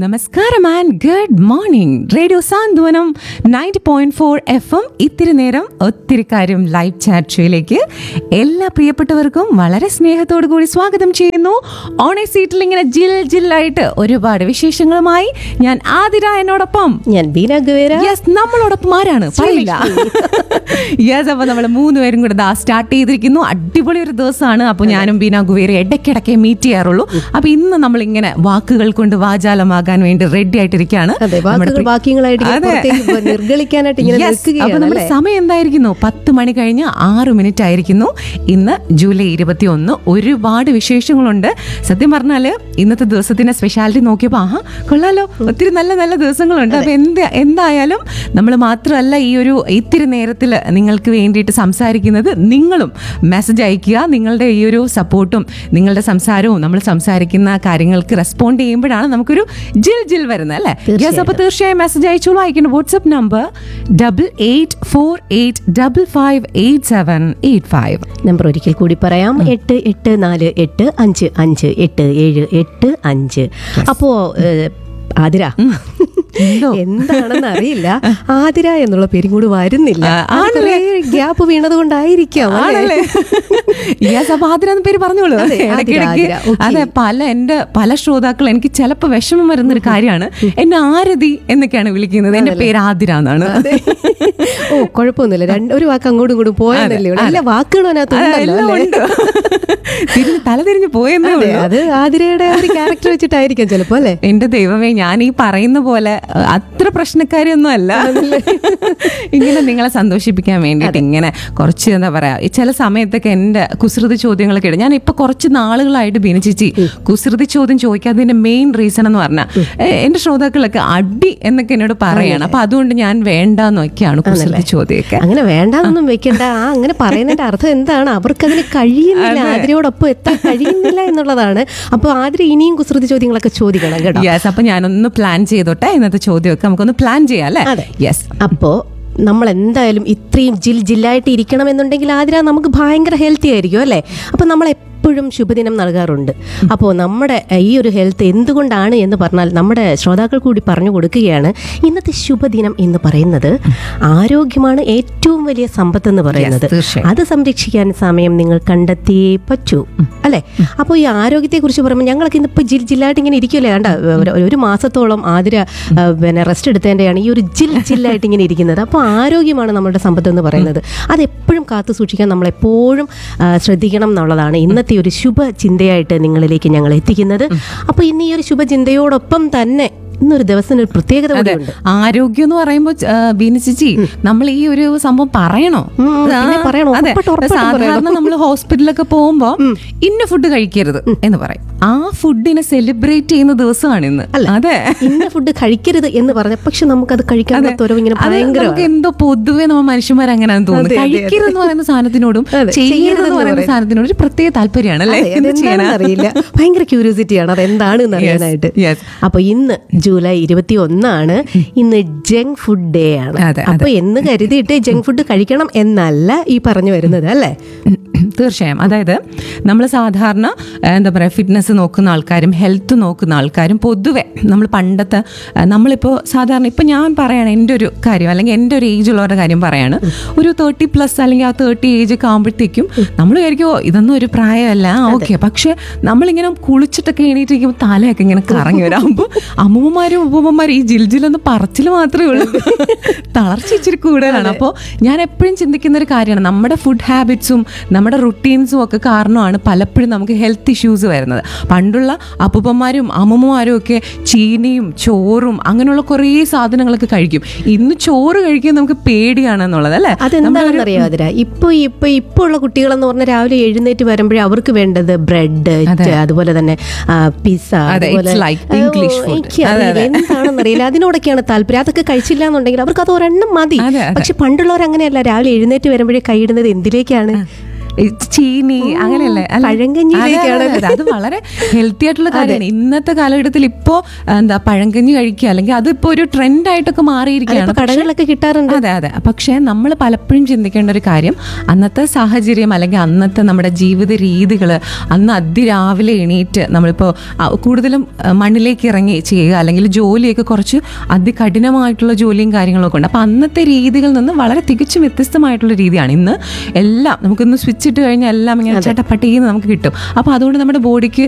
നമസ്കാരം and good morning radio Santhwanam ninety point four F M ഇത്തിരി നേരം ഒത്തിരി കാര്യം ലൈവ് ചാറ്റ് ഷോയിലേക്ക് എല്ലാ പ്രിയപ്പെട്ടവർക്കും വളരെ സ്നേഹത്തോടു കൂടി സ്വാഗതം ചെയ്യുന്നു ഓണേ സീറ്റിൽ ഇങ്ങനെ ജിൽ ജില്ലായിട്ട് ഒരുപാട് വിശേഷങ്ങളുമായി ഞാൻ ആതിര എന്നോടൊപ്പം ഞാൻ ബീന ഗുവേര യെസ് നമ്മളോടൊപ്പം ആരാണ് പറയില്ല യെസ് അപ്പൊ നമ്മൾ മൂന്നുപേരും കൂടെ ദാ സ്റ്റാർട്ട് ചെയ്തിരിക്കുന്നു അടിപൊളി ഒരു ദിവസമാണ് അപ്പൊ ഞാനും ബീന ഗുവേര ഇടയ്ക്കിടയ്ക്ക് മീറ്റ് ചെയ്യാറുള്ളൂ അപ്പൊ ഇന്ന് നമ്മൾ ഇങ്ങനെ വാക്കുകൾ കൊണ്ട് വാചാലമാകാൻ വേണ്ടി റെഡി ആയിട്ടിരിക്കുകയാണ് അതെ നമ്മുടെ വാക്കുകൾ പ്രി- ബാക്കിയങ്ങളായിട്ട് ഇങ്ങനെ അതെ. പുറത്തേക്ക് പോ- നിർഗളിക്കാനായിട്ട് ഇങ്ങനെ Yes. അപ്പൊ നിൽക്കുകയാണ് നമ്മുടെ അല്ലേ സമയം എന്തായിരിക്കുന്നു പത്ത് മണി കഴിഞ്ഞ് ആറ് മിനിറ്റ് ആയിരിക്കുന്നു ഇന്ന് ജൂലൈ ഇരുപത്തി ഒന്ന് ഒരുപാട് വിശേഷങ്ങളുണ്ട് സത്യം പറഞ്ഞാല് ഇന്നത്തെ ദിവസത്തിന്റെ സ്പെഷ്യാലിറ്റി നോക്കിയപ്പോൾ ആഹാ കൊള്ളാലോ ഒത്തിരി നല്ല നല്ല ദിവസങ്ങളുണ്ട് അപ്പൊ എന്ത് എന്തായാലും നമ്മൾ മാത്രമല്ല ഈ ഒരു ഇത്തിരി നേരത്തിൽ നിങ്ങൾക്ക് വേണ്ടിയിട്ട് സംസാരിക്കുന്നത് നിങ്ങളും മെസ്സേജ് അയക്കുക നിങ്ങളുടെ ഈ ഒരു സപ്പോർട്ടും നിങ്ങളുടെ സംസാരവും നമ്മൾ സംസാരിക്കുന്ന കാര്യങ്ങൾക്ക് റെസ്പോണ്ട് ചെയ്യുമ്പോഴാണ് നമുക്കൊരു ജിൽ ജിൽ വരുന്നത് അല്ലേ യെസ് അപ്പൊ തീർച്ചയായും മെസ്സേജ് അയച്ചോളൂ അയക്കേണ്ട WhatsApp number double eight four eight double five eight seven eight five number ഒരിക്കൽ കൂടി പറയാം എട്ട് എട്ട് നാല് എട്ട് അഞ്ച് അഞ്ച് എട്ട് ഏഴ് എട്ട് അഞ്ച് അപ്പോ ഏഹ്, ആതിര എന്തോ? എന്താണെന്ന് അറിയില്ല ആതിര എന്നുള്ള പേരും കൂടി വരുന്നില്ല ആ, ആണല്ലേ? ഗ്യാപ്പ് വീണത് കൊണ്ടായിരിക്കാം ആണല്ലേ യെസ് അപ്പൊ ആതിര എന്ന പേര് പറഞ്ഞോളൂ അതെ, ആതിര, ഇടയ്ക്കിടയ്ക്ക് ആതിര, okay. അതെ പല എന്റെ പല ശ്രോതാക്കൾ എനിക്ക് ചിലപ്പോ വിഷമം വരുന്ന ഒരു കാര്യമാണ് എന്നെ ആരതി എന്നൊക്കെയാണ് വിളിക്കുന്നത് എന്റെ പേര് ആതിര എന്നാണ് ഓ കുഴപ്പമൊന്നുമില്ല രണ്ട് ഒരു വാക്ക് അങ്ങോട്ടും ഇങ്ങോട്ടും പോയെന്നല്ലേ ഉള്ളൂ എല്ലാ വാക്കുകളും അതിനകത്ത് അതെ, ഉണ്ടല്ലോ എല്ലാം അല്ലേ? ഉണ്ട് തിരിഞ്ഞ് തല തിരിഞ്ഞ് പോയെന്നേ അതെ, ഉള്ളൂ അത് ആതിരയുടെ ഒരു ക്യാരക്ടർ വെച്ചിട്ടായിരിക്കാം ചിലപ്പോ അല്ലേ എന്റെ ദൈവമേ ഞാൻ ഈ പറയുന്ന പോലെ അഹ്, അത്ര പ്രശ്നക്കാരിയൊന്നും അല്ല ഇങ്ങനെ നിങ്ങളെ സന്തോഷിപ്പിക്കാൻ വേണ്ടിയിട്ട് ഇങ്ങനെ കുറച്ച് എന്താ പറയാ ഈ ചില സമയത്തൊക്കെ എന്റെ കുസൃതി ചോദ്യങ്ങളൊക്കെ ഇടും ഞാൻ ഇപ്പൊ കുറച്ച് നാളുകളായിട്ട് ബിനിച്ചിച്ചി കുസൃതി ചോദ്യം ചോദിക്കാത്തതിന്റെ മെയിൻ റീസൺ എന്ന് പറഞ്ഞാൽ എന്റെ ശ്രോതാക്കളൊക്കെ അടി എന്നൊക്കെ എന്നോട് പറയാണ് അപ്പൊ അതുകൊണ്ട് ഞാൻ വേണ്ടെന്നൊക്കെയാണ് കുസൃതി ചോദ്യമൊക്കെ അങ്ങനെ വേണ്ടാന്നൊന്നും വെക്കണ്ട ആ അങ്ങനെ പറയുന്നതിന്റെ അർത്ഥം എന്താണ് അവർക്കതിന് കഴിയുന്നില്ല ആതിരയോടൊപ്പം എത്താൻ കഴിയുന്നില്ല എന്നുള്ളതാണ് അപ്പൊ ആതിര ഇനിയും കുസൃതി ചോദ്യങ്ങളൊക്കെ ചോദിക്കണം കേട്ടോ യെസ് അപ്പൊ ഞാനൊന്ന് പ്ലാൻ ചെയ്തോട്ടെ ഇന്നത്തെ ചോദ്യമൊക്കെ നമുക്കൊന്ന് പ്ലാൻ ചെയ്യാം അല്ലേ അതെ. യെസ് അപ്പോ നമ്മൾ എന്തായാലും ഇത്രയും ജിൽ ജില്ലായിട്ട് ഇരിക്കണമെന്നുണ്ടെങ്കിൽ ആതിര നമുക്ക് ഭയങ്കര ഹെൽത്തി ആയിരിക്കും അല്ലേ അപ്പൊ നമ്മൾ എപ്പോഴും ശുഭദിനം നൽകാറുണ്ട് അപ്പോൾ നമ്മുടെ ഏഹ്, ഈ ഒരു ഹെൽത്ത് എന്തുകൊണ്ടാണ് എന്ന് പറഞ്ഞാൽ നമ്മുടെ ശ്രോതാക്കൾ കൂടി പറഞ്ഞു കൊടുക്കുകയാണ് ഇന്നത്തെ ശുഭദിനം എന്ന് പറയുന്നത് ആരോഗ്യമാണ് ഏറ്റവും വലിയ സമ്പത്ത് എന്ന് പറയുന്നത് തീർച്ചയായും. അത് സംരക്ഷിക്കാൻ സമയം നിങ്ങൾ കണ്ടെത്തിയേ പറ്റൂ അല്ലേ അപ്പോൾ ഈ ആരോഗ്യത്തെക്കുറിച്ച് പറയുമ്പോൾ ഞങ്ങൾക്ക് ഇന്നിപ്പോൾ ജിൽ ജില്ലായിട്ട് ഇങ്ങനെ ഇരിക്കുമല്ലേ കണ്ട ഒരു- ഒരു മാസത്തോളം ആതിര ആ, പിന്നെ റെസ്റ്റ് എടുത്തതിൻ്റെയാണ് ഈ ഒരു ജിൽ ജില്ലായിട്ട് ഇങ്ങനെ ഇരിക്കുന്നത് അപ്പോൾ ആരോഗ്യമാണ് നമ്മുടെ സമ്പത്ത് എന്ന് പറയുന്നത് അത് എപ്പോഴും കാത്തു സൂക്ഷിക്കാൻ നമ്മളെപ്പോഴും ആ, ശ്രദ്ധിക്കണം എന്നുള്ളതാണ് ഇന്നത്തെ ഒരു ശുഭ ചിന്തയായിട്ട് നിങ്ങളിലേക്ക് ഞങ്ങൾ എത്തിക്കുന്നത് അപ്പോൾ ഇന്ന് ഈ ഒരു ശുഭചിന്തയോടൊപ്പം തന്നെ ഇന്നൊരു ദിവസത്തിന് ഒരു പ്രത്യേകത കൂടിയുണ്ട് ആരോഗ്യം എന്ന് പറയുമ്പോൾ ബീനിച്ചിച്ചി നമ്മൾ ഈ ഒരു സംഭവം പറയണോ ഉം, പിന്നെ ആ, പറയണം. അതെ. ഉറപ്പായിട്ടും, ഉറപ്പായിട്ടും സാധാരണ നമ്മൾ ഹോസ്പിറ്റലിലൊക്കെ പോകുമ്പോ ഇന്ന ഫുഡ് കഴിക്കരുത് എന്ന് പറയും ആ ഫുഡിനെ സെലിബ്രേറ്റ് ചെയ്യുന്ന ദിവസമാണ് ഇന്ന് അതെ ഇന്ന ഫുഡ് കഴിക്കരുത് എന്ന് പറഞ്ഞ പക്ഷെ നമുക്കത് കഴിക്കാൻ തൊരവ് ഇങ്ങനെ അത് ഭയങ്കര നമുക്ക് എന്തോ പൊതുവെ നമ്മൾ മനുഷ്യന്മാർ അങ്ങനെയാണെന്ന് തോന്നുന്നു അതെ, അതെ, അതെ. കഴിക്കരുത് എന്ന് പറയുന്ന സാധനത്തിനോടും അതെ, ചെയ്യരുത് എന്ന് പറയുന്ന സാധനത്തിനോടും ഒരു പ്രത്യേക താല്പര്യമാണ് അല്ലേ അതെ, എന്ത് അതെന്താണെന്ന് ചെയ്യാനാ? അറിയില്ല ഭയങ്കര ക്യൂരിയോസിറ്റിയാണ് അത് എന്താണെന്ന് അറിയാനായിട്ട് yes. അപ്പൊ ഇന്ന് ജൂലൈ ഇരുപത്തി ഒന്നാണ് ഇന്ന് ജങ്ക് ഫുഡ് ഡേ ആണ് അതെ, അപ്പൊ എന്ന് കരുതിയിട്ട് ജങ്ക് ഫുഡ് കഴിക്കണം എന്നല്ല ഈ പറഞ്ഞു വരുന്നത് അല്ലേ തീർച്ചയായും അതായത് നമ്മൾ സാധാരണ ഏഹ്, എന്താ പറയുക ഫിറ്റ്നസ് നോക്കുന്ന ആൾക്കാരും ഹെൽത്ത് നോക്കുന്ന ആൾക്കാരും പൊതുവെ നമ്മൾ പണ്ടത്തെ ഏഹ്, നമ്മളിപ്പോൾ സാധാരണ ഇപ്പം ഞാൻ പറയണം എൻ്റെ ഒരു കാര്യം അല്ലെങ്കിൽ എൻ്റെ ഒരു ഏജ് ഉള്ളവരുടെ കാര്യം പറയാണ് ഒരു തേർട്ടി പ്ലസ് അല്ലെങ്കിൽ ആ തേർട്ടി ഏജ് ഒക്കെ ആകുമ്പോഴത്തേക്കും നമ്മൾ വിചാരിക്കുമോ ഇതൊന്നും ഒരു പ്രായമല്ല ഓക്കെ പക്ഷെ നമ്മളിങ്ങനെ കുളിച്ചിട്ടൊക്കെ എണീറ്റിരിക്കുമ്പോൾ തലയൊക്കെ ഇങ്ങനെ കറങ്ങി വരാകുമ്പോൾ അമ്മൂമ്മമാരും ഉപ്പമ്മമാരും ഈ ജിൽജിലൊന്ന് പറച്ചിൽ മാത്രമേ ഉള്ളൂ തളർച്ച ഇച്ചിരി കൂടുതലാണ് അപ്പോൾ ഞാൻ എപ്പോഴും ചിന്തിക്കുന്ന ഒരു കാര്യമാണ് നമ്മുടെ ഫുഡ് ഹാബിറ്റ്സും നമ്മുടെ റുട്ടീൻസും ഒക്കെ കാരണമാണ് പലപ്പോഴും നമുക്ക് ഹെൽത്ത് ഇഷ്യൂസ് വരുന്നത് പണ്ടുള്ള അപ്പൂപ്പന്മാരും അമ്മമ്മമാരും ഒക്കെ ചീനിയും ചോറും അങ്ങനെയുള്ള കുറേ സാധനങ്ങളൊക്കെ കഴിക്കും ഇന്ന് ചോറ് കഴിക്കാൻ നമുക്ക് പേടിയാണെന്നുള്ളത് അല്ലേ അതെന്താണെന്ന് അറിയാതിര ഇപ്പൊ ഇപ്പൊ ഇപ്പൊ ഉള്ള കുട്ടികളെന്ന് പറഞ്ഞാൽ രാവിലെ എഴുന്നേറ്റ് വരുമ്പോഴേ അവർക്ക് വേണ്ടത് ബ്രെഡ് അതുപോലെ തന്നെ പിസ്സ അതെ, it's like English food. എന്താണെന്ന് അറിയില്ല അതിനോടൊക്കെയാണ് താല്പര്യം അതൊക്കെ കഴിച്ചില്ല എന്നുണ്ടെങ്കിൽ അവർക്ക് അത് ഒരെണ്ണം മതി അതെ, അതെ. പക്ഷെ പണ്ടുള്ളവർ അങ്ങനെയല്ല രാവിലെ എഴുന്നേറ്റ് വരുമ്പോഴേ കൈയിടുന്നത് എന്തിലേക്കാണ് ഈ ചീനി അങ്ങനെയല്ലേ അല്ല? പഴങ്കഞ്ഞിയിലേക്കാണ് അതെ, അതെ, അതെ. അത് വളരെ ഹെൽത്തി ആയിട്ടുള്ള കാര്യമാണ് ഇന്നത്തെ കാലഘട്ടത്തിൽ ഇപ്പോ എന്താ പഴങ്കഞ്ഞി കഴിക്കുക അല്ലെങ്കിൽ അതിപ്പോ ഒരു ട്രെൻഡ് ആയിട്ടൊക്കെ മാറിയിരിക്കുകയാണ് അതിപ്പോ കടകളിലൊക്കെ കിട്ടാറുണ്ട് അതെ അതെ പക്ഷേ നമ്മൾ പലപ്പോഴും ചിന്തിക്കേണ്ട ഒരു കാര്യം അന്നത്തെ സാഹചര്യം അല്ലെങ്കിൽ അന്നത്തെ നമ്മുടെ ജീവിത രീതികൾ അന്ന് അതിരാവിലെ എണീറ്റ് നമ്മളിപ്പോൾ കൂടുതലും ആ, മണ്ണിലേക്ക് ഇറങ്ങി ചെയ്യുക അല്ലെങ്കിൽ ജോലിയൊക്കെ കുറച്ച് അതികഠിനമായിട്ടുള്ള ജോലിയും കാര്യങ്ങളൊക്കെ ഉണ്ട് അപ്പോൾ അന്നത്തെ രീതികളിൽ നിന്ന് വളരെ തികച്ചും വ്യത്യസ്തമായിട്ടുള്ള രീതിയാണ് ഇന്ന് എല്ലാം നമുക്കൊന്ന് സ്വിച്ച് ഇട്ട് കഴിഞ്ഞാൽ എല്ലാം ഇങ്ങനെ ചട്ടപ്പട്ടിന്ന് നമുക്ക് കിട്ടും അപ്പോൾ അതുകൊണ്ട് നമ്മുടെ ബോഡിക്ക്